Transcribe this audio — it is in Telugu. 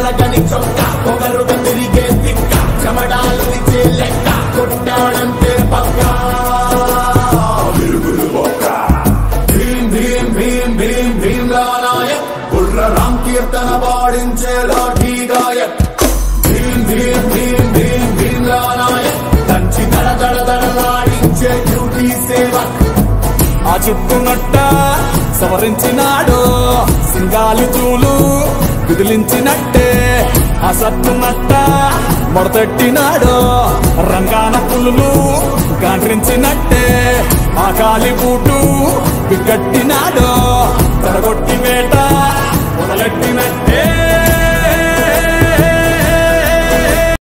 చెరగని చొక్క పొగరుగా తిరిగే తిక్క చెమడాలు ఇచ్చే లెక్క కొట్టాడంతే పక్క విరుగుడు బొక్క భీం భీం భీం భీం భీం నాయక్ బుర్ర రామ్ కీర్తన పాడించే లాఠీ గాయక్ భీం భీం భీం భీం భీం నాయక్ దంచి దడ దడ దడలాడించే డ్యూటీ సేవక్ ఆ చుట్టునట్ట సవరించినాడు సింగాలి చూలు విదిలించినట్టే ఆ సట్టునట్ట మొడతెట్టినాడు రంగాన పులులు గాండ్రించినట్టే ఆ కాలి బూటు బిగ్గట్టినాడు తడగొట్టి వేట మొదలెట్టినట్టే